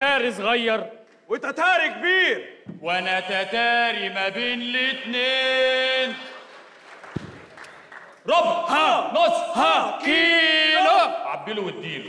تتاري صغير وتتاري كبير وانا تتاري ما بين الاتنين ربع ها نص ها كيلو عبيله واديله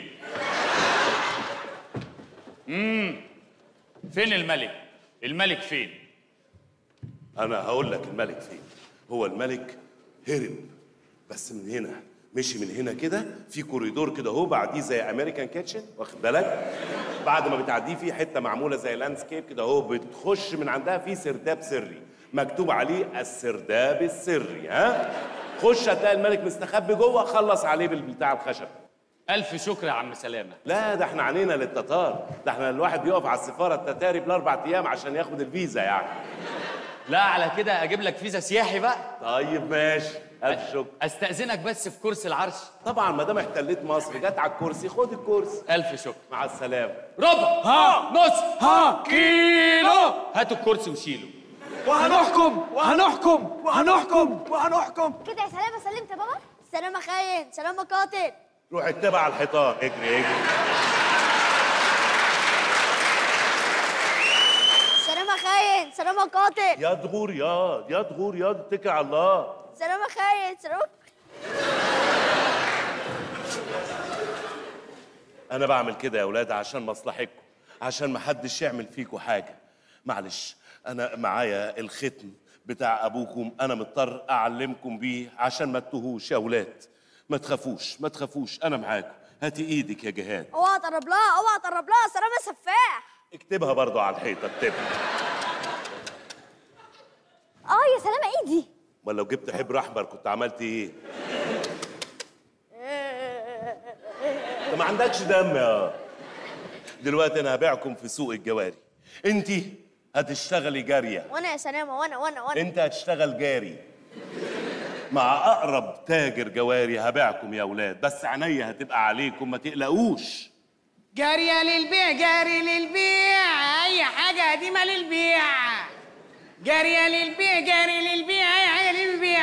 امم فين الملك الملك فين انا هقول لك الملك فين هو الملك هرب بس من هنا مشي من هنا كده في كوريدور كده اهو بعديه زي امريكان كيتشن واخد بالك بعد ما بتعديه في حته معموله زي لاندسكيب كده اهو بتخش من عندها في سرداب سري مكتوب عليه السرداب السري ها خش هتلاقي الملك مستخبي جوه خلص عليه بالبتاع الخشب الف شكر يا عم سلامه لا ده احنا عنينا للتتار ده احنا الواحد بيقف على السفاره التتاري بالاربع ايام عشان ياخد الفيزا يعني لا على كده اجيب لك فيزا سياحي بقى طيب ماشي الف شكر استاذنك بس في كرسي العرش طبعا ما دام احتليت مصر جت على الكرسي خد الكرسي الف شكر مع السلامه ربع ها نص ها كيلو هاتوا الكرسي وشيلوا وهنحكم وهنحكم وهنحكم وهنحكم كده يا سلامة سلمت يا بابا سلامة خاين سلامة قاتل روح اتبع على الحيطان اجري اجري سلامة خاين سلامة قاتل يا دغور يا يا دغور يا اتكل على الله سلامة خاين سلامة انا بعمل كده يا اولاد عشان مصلحتكم عشان ما حدش يعمل فيكم حاجه معلش انا معايا الختم بتاع ابوكم انا مضطر اعلمكم بيه عشان ما تتوهوش يا اولاد ما تخافوش ما تخافوش انا معاكم هاتي ايدك يا جهاد اوعى تقرب لها اوعى تقرب لها سلامة سفاح اكتبها برضو على الحيطه اكتبها اه يا سلامة ايدي امال لو جبت حبر احمر كنت عملت ايه انت ما عندكش دم يا دلوقتي انا هبيعكم في سوق الجواري انت هتشتغلي جاريه وانا يا سلامة وانا وانا وانا انت هتشتغل جاري مع اقرب تاجر جواري هبيعكم يا اولاد بس عينيا هتبقى عليكم ما تقلقوش جارية للبيع جاري للبيع أي حاجة قديمة للبيع جارية للبيع جاري للبيع أي حاجة للبيع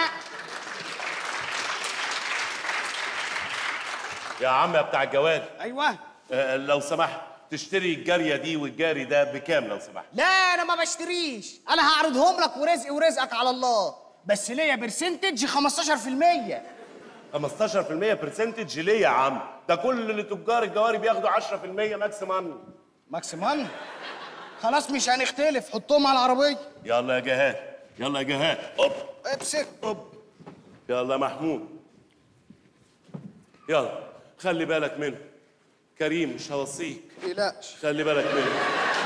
يا عم يا بتاع الجواري أيوه آه لو سمحت تشتري الجاريه دي والجاري ده بكام لو سمحت لا أنا ما بشتريش أنا هعرضهم لك ورزقي ورزقك على الله بس ليا برسنتج 15% 15% برسنتج ليه يا عم ده كل اللي تجار الجواري بياخدوا 10% ماكسيمم ماكسيمان خلاص مش هنختلف حطهم على العربية يلا يا جهاد يلا يا جهاد اوب امسك اوب يلا يا محمود يلا خلي بالك منه كريم مش هوصيك تقلقش خلي بالك منه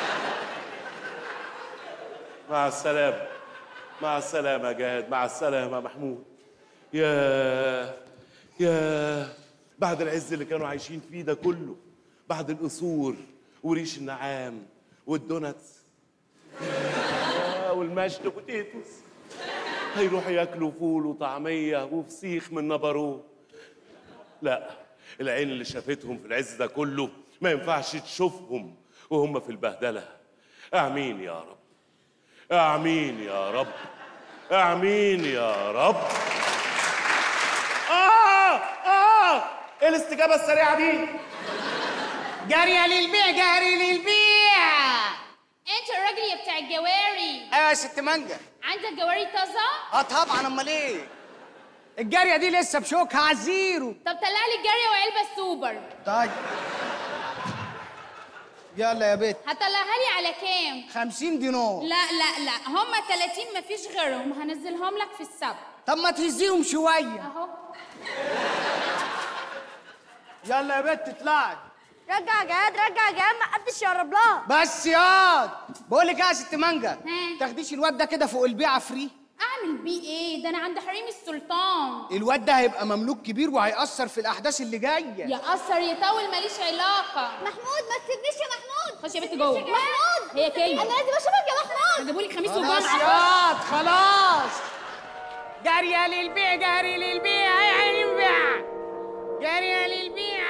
مع السلامة مع السلامة يا جهاد مع السلامة يا محمود يا يا بعد العز اللي كانوا عايشين فيه ده كله بعد القصور وريش النعام والدوناتس يا والمشط بوتيتوس هيروحوا ياكلوا فول وطعمية وفسيخ من نبروه لا العين اللي شافتهم في العز ده كله ما ينفعش تشوفهم وهم في البهدلة امين يا رب امين يا رب امين يا رب اه اه ايه الاستجابة السريعة دي جارية للبيع جاري للبيع انت الراجل يا بتاع الجواري ايوه يا ست مانجا عندك جواري طازه اه طبعا امال ايه الجارية دي لسه بشوكها على الزيرو طب طلع لي الجاريه وعلبه السوبر طيب يلا يا بت هطلعها لي على كام 50 دينار لا لا لا هم 30 مفيش غيرهم هنزلهم لك في السبت طب ما تهزيهم شوية اهو يلا يا بت اطلعي رجع يا جهاد رجع يا جهاد ما حدش يقرب لها بس ياض بقول لك ايه يا ست مانجا ها. تاخديش الواد ده كده فوق البيعة فري اعمل بيه ايه ده انا عند حريم السلطان الواد ده هيبقى مملوك كبير وهيأثر في الأحداث اللي جاية يأثر يطول ماليش علاقه محمود ما تسيبنيش يا محمود خش يا بنت جوه محمود هي كلمه انا لازم اشوفك يا محمود جابوا لي خميس خلاص وجمعه ياض خلاص جارية للبيع جاري للبيع يا للبيع جارية للبيع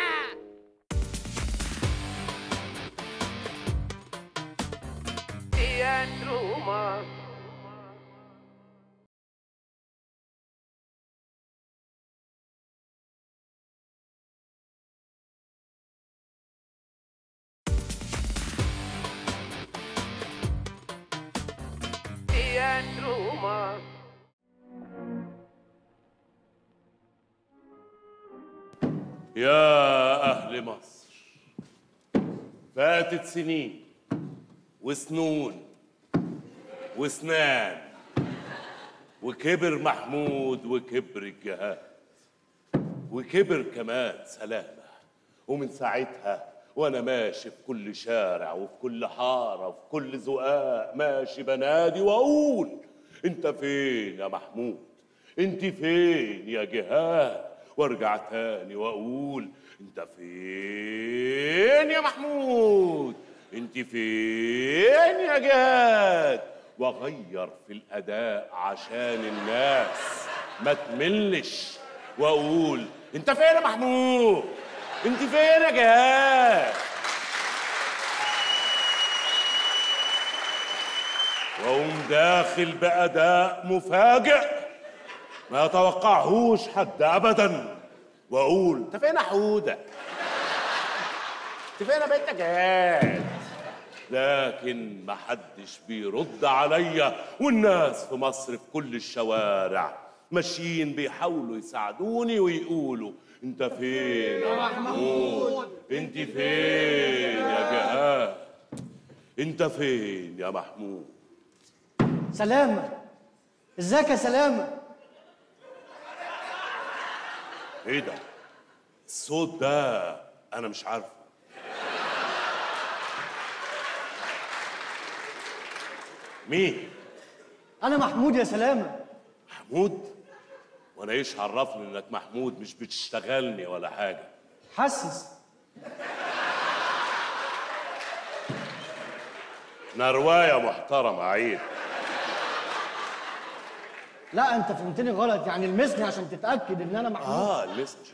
تياترو مصر يا أهل مصر فاتت سنين وسنون وسنان وكبر محمود وكبر الجهاد وكبر كمان سلامة ومن ساعتها وأنا ماشي في كل شارع وفي كل حارة وفي كل زقاق ماشي بنادي وأقول أنت فين يا محمود أنت فين يا جهاد وارجع تاني وأقول أنت فين يا محمود أنت فين يا جهاد وأغير في الأداء عشان الناس ما تملش واقول انت فين يا محمود انت فين يا جهاد واقوم داخل باداء مفاجئ ما يتوقعهوش حد ابدا واقول انت فين يا حوده انت فين يا بنت جهاد لكن محدش بيرد عليا والناس في مصر في كل الشوارع ماشيين بيحاولوا يساعدوني ويقولوا انت فين يا محمود انت فين يا جهاد انت فين يا محمود سلامة ازيك يا سلامة ايه ده الصوت ده انا مش عارفه مين انا محمود يا سلامة محمود وانا ايش عرفني انك محمود مش بتشتغلني ولا حاجه حسس نروايه محترمه عيب لا انت فهمتني غلط يعني المسني عشان تتاكد ان انا محمود اه المسنجر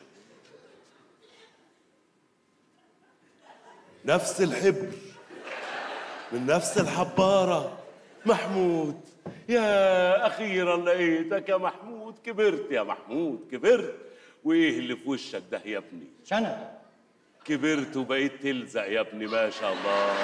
نفس الحبر من نفس الحبارة محمود يا أخيرا لقيتك يا محمود كبرت يا محمود كبرت وإيه اللي في وشك ده يا ابني شنب كبرت وبقيت تلزق يا ابني ما شاء الله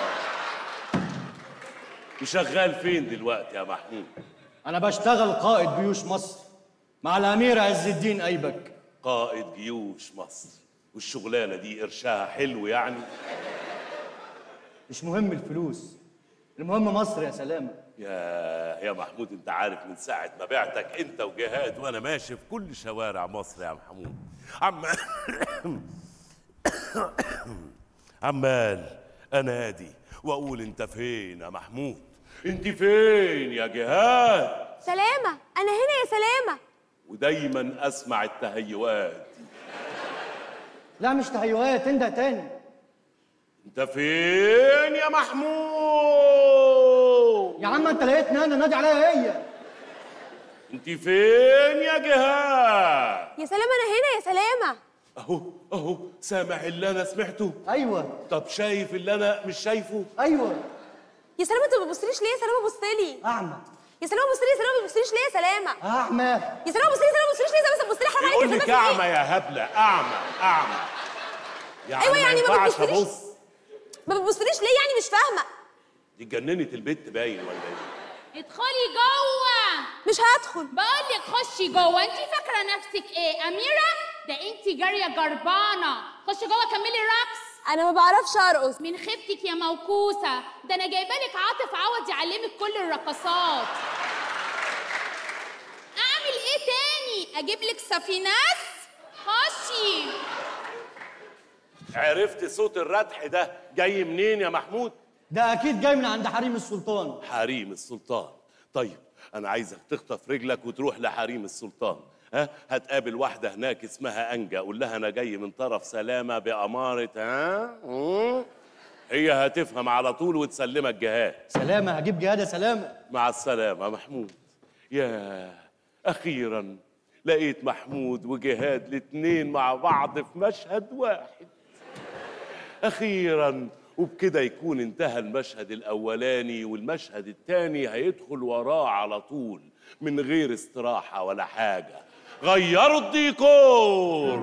وشغال فين دلوقتي يا محمود انا بشتغل قائد جيوش مصر مع الامير عز الدين ايبك قائد جيوش مصر والشغلانة دي قرشها حلو يعني مش مهم الفلوس المهم مصر يا سلامة يا يا محمود انت عارف من ساعة ما بعتك انت وجهاد وانا ماشي في كل شوارع مصر يا محمود عم عمال انادي واقول انت فين يا محمود انت فين يا جهاد سلامة أنا هنا يا سلامة ودايما اسمع التهيؤات لا مش تهيؤات انده تاني انت فين يا محمود يا عم انت لقيتني انا نادي عليا هي انت فين يا جهاد يا سلامة أنا هنا يا سلامة اهو اهو سامع اللي انا سمعته ايوه طب شايف اللي انا مش شايفه ايوه يا سلامة أنت ما بتبصليش ليه يا سلامة بصلي اعمى يا سلامة بصلي يا سلامة ما بتبصليش ليه يا سلامة اعمى يا سلامة بصلي يا سلامة ما بتبصليش ليه يا سلامة بصلي حرام عليك يقول يا لك سلامة في اعمى إيه؟ يا هبله اعمى اعمى يعني أيوة يعني ما ينفعش بتبصليش. ابص ما بتبصليش ليه يعني مش فاهمة دي جننت البت باين ولا ايه ادخلي جوه مش هدخل بقول لك خشي جوه انت فاكره نفسك ايه اميره ده انت جاريه جربانه خشي جوه كملي الرقص أنا ما بعرفش أرقص من خيبتك يا موكوسه ده انا جايبه لك عاطف عوض يعلمك كل الرقصات اعمل ايه تاني اجيب لك سفيناس خشي عرفت صوت الردح ده جاي منين يا محمود ده اكيد جاي من عند حريم السلطان حريم السلطان طيب انا عايزك تخطف رجلك وتروح لحريم السلطان ها هتقابل واحدة هناك اسمها أنجا قول لها أنا جاي من طرف سلامة بأمارة ها مم؟ هي هتفهم على طول وتسلمك جهاد سلامة هجيب جهاد يا سلامة مع السلامة محمود يا أخيرا لقيت محمود وجهاد الاتنين مع بعض في مشهد واحد أخيرا وبكده يكون انتهى المشهد الأولاني والمشهد التاني هيدخل وراه على طول من غير استراحة ولا حاجة غيروا الديكور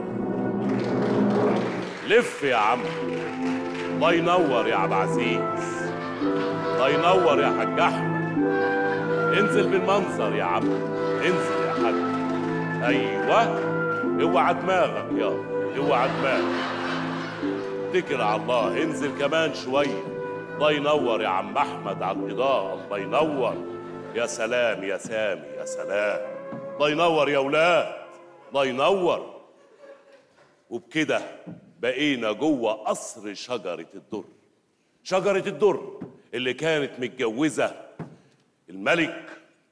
لف يا عم الله ينور يا عبد العزيز الله ينور يا حاج أحمد انزل بالمنظر يا عم انزل يا حاج ايوه اوعى دماغك يا اوعى دماغك اتكل على الله انزل كمان شويه الله ينور يا عم احمد على الاضاءه الله ينور يا سلام يا سامي يا سلام الله ينور يا ولاد الله ينور وبكده بقينا جوه قصر شجره الدر شجره الدر اللي كانت متجوزه الملك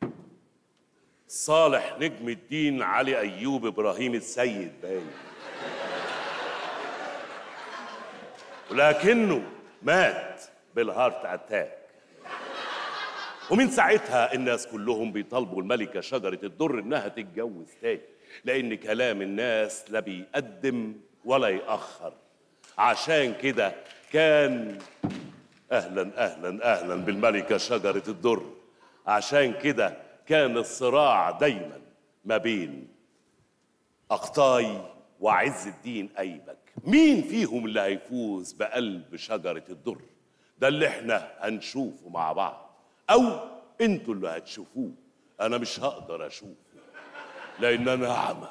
صالح نجم الدين علي ايوب ابراهيم السيد باين ولكنه مات بالهارت اتاك ومن ساعتها الناس كلهم بيطالبوا الملكه شجره الدر انها تتجوز تاني لان كلام الناس لا بيقدم ولا ياخر عشان كده كان اهلا اهلا اهلا بالملكه شجره الدر عشان كده كان الصراع دايما ما بين اقطاي وعز الدين ايبك مين فيهم اللي هيفوز بقلب شجره الدر ده اللي احنا هنشوفه مع بعض او انتوا اللي هتشوفوه انا مش هقدر اشوفه لان انا اعمى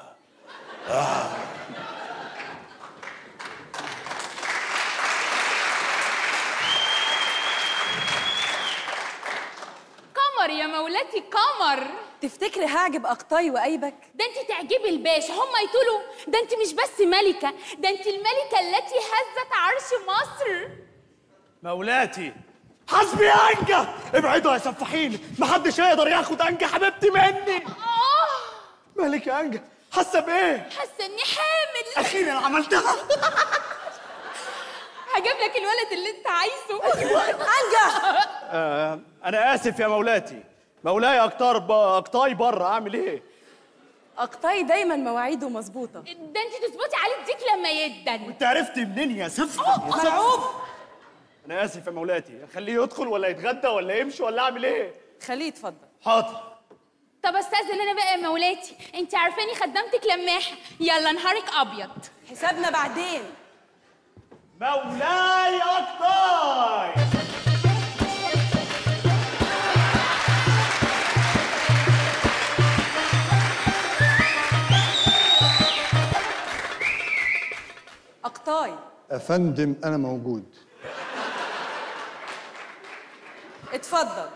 قمر يا مولاتي قمر تفتكري هعجب أقطاي وأيبك؟ ده انت تعجبي الباشا هم يقولوا ده انت مش بس ملكة ده انت الملكة التي هزت عرش مصر مولاتي حسبي يا انجا ابعدوا يا سفاحين محدش يقدر ياخد انجا حبيبتي مني اه مالك يا انجا حاسه بايه حاسة اني حامل اخيرا عملتها هجيب لك الولد اللي انت عايزه أنجا آه انا اسف يا مولاتي مولاي اكتر ب... اقطاي بره اعمل ايه أقطاي دايما مواعيده مظبوطة ده انت تظبطي عليه الديك لما يدن انت عرفت منين يا سفة مرعوب انا اسف يا مولاتي اخليه يدخل ولا يتغدى ولا يمشي ولا اعمل ايه خليه يتفضل حاضر طب استاذن انا بقى يا مولاتي انت عارفاني خدامتك لماحه يلا نهارك ابيض حسابنا بعدين مولاي اكتر أقطاي أفندم أنا موجود اتفضل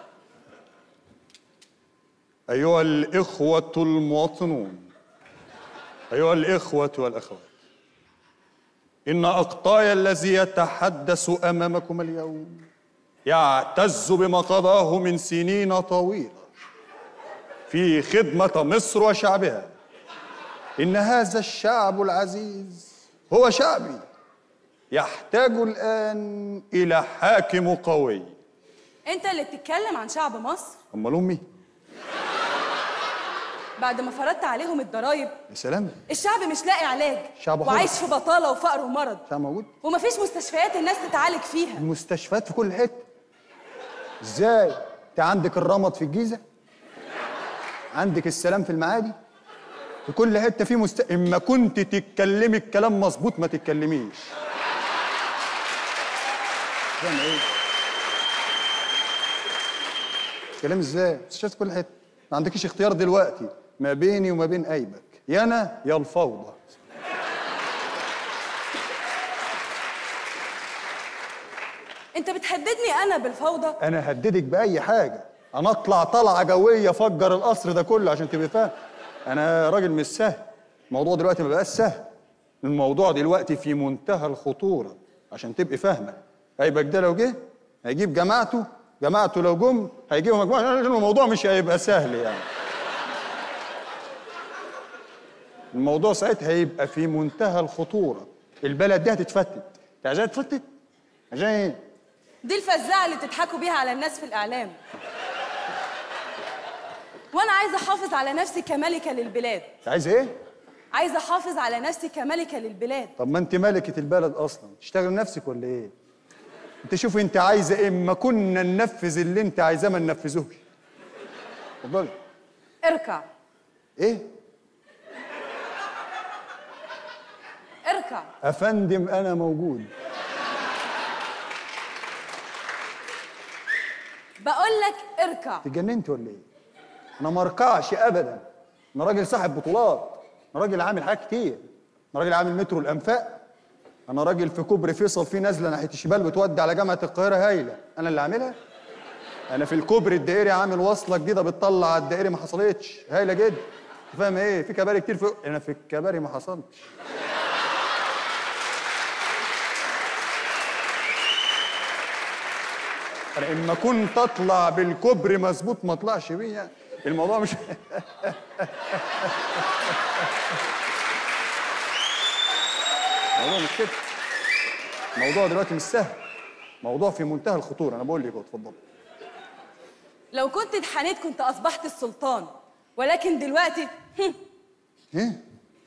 أيها الإخوة المواطنون أيها الإخوة والأخوات إن أقطاي الذي يتحدث أمامكم اليوم يعتز بما قضاه من سنين طويلة في خدمة مصر وشعبها إن هذا الشعب العزيز هو شعبي يحتاج الآن إلى حاكم قوي أنت اللي بتتكلم عن شعب مصر أمال أمي بعد ما فرضت عليهم الضرايب يا سلام الشعب مش لاقي علاج شعب حر. وعايش في بطالة وفقر ومرض شعب موجود ومفيش مستشفيات الناس تتعالج فيها المستشفيات في كل حته ازاي انت عندك الرمد في الجيزه عندك السلام في المعادي في كل حته في مست... اما كنت تتكلمي الكلام مظبوط ما تتكلميش فاهم ايه كلام ازاي مستشفيات في كل حته ما عندكيش اختيار دلوقتي ما بيني وما بين ايبك يا انا يا الفوضى أنت بتهددني أنا بالفوضى انا هددك باي حاجه انا اطلع طلعه جويه افجر القصر ده كله عشان تبقى فاهم انا راجل مش سهل الموضوع دلوقتي ما بقاش سهل الموضوع دلوقتي في منتهى الخطوره عشان تبقى فاهمه هيبقى ده لو جه هيجيب جماعته جماعته لو جم هيجيبوا مجموعه عشان الموضوع مش هيبقى سهل يعني الموضوع ساعتها هيبقى في منتهى الخطوره البلد دي هتتفتت انت عايزاها تتفتت عشان ايه دي الفزاعة اللي بتضحكوا بيها على الناس في الإعلام وأنا عايزة أحافظ على نفسي كملكة للبلاد انت عايز ايه عايزة أحافظ على نفسي كملكة للبلاد طب ما انت ملكة البلد اصلا تشتغل نفسك ولا ايه انت شوف انت عايزه ايه اما كنا ننفذ اللي انت عايزاه ما ننفذوش اتفضلي اركع ايه اركع افندم انا موجود بقول لك اركع اتجننت ولا ايه؟ انا ما اركعش ابدا انا راجل صاحب بطولات انا راجل عامل حاجات كتير انا راجل عامل مترو الانفاق انا راجل في كوبري فيصل في نازله ناحيه الشمال بتودي على جامعه القاهره هايله انا اللي عاملها انا في الكوبري الدائري عامل وصله جديده بتطلع على الدائري ما حصلتش هايله جدا أنت فاهم ايه في كباري كتير في انا في الكباري ما حصلتش انا اما كنت اطلع بالكوبري مظبوط ما اطلعش بيه يعني الموضوع مش الموضوع مش كده الموضوع دلوقتي مش سهل موضوع في منتهى الخطوره انا بقول لك اهو اتفضل لو كنت اتحنيت كنت اصبحت السلطان ولكن دلوقتي هم، ايه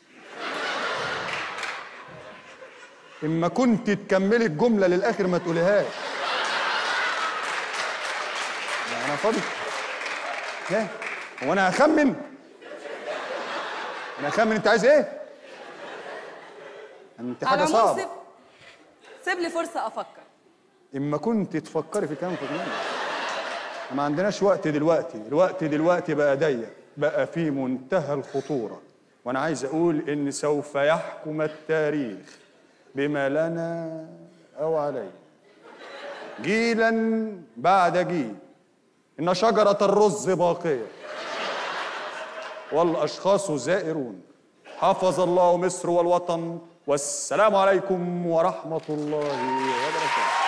اما كنت تكملي الجمله للاخر ما تقوليهاش يعني انا فاضي ايه هو انا هخمن انا هخمن انت عايز ايه انت حاجه على العموم صعبه سيب سيب لي فرصه افكر اما كنت تفكري في كلام في كلام ما عندناش وقت دلوقتي الوقت دلوقتي بقى ضيق بقى في منتهى الخطورة وانا عايز اقول ان سوف يحكم التاريخ بما لنا او علينا جيلا بعد جيل ان شجرة الرز باقية والاشخاص زائرون حفظ الله مصر والوطن والسلام عليكم ورحمة الله وبركاته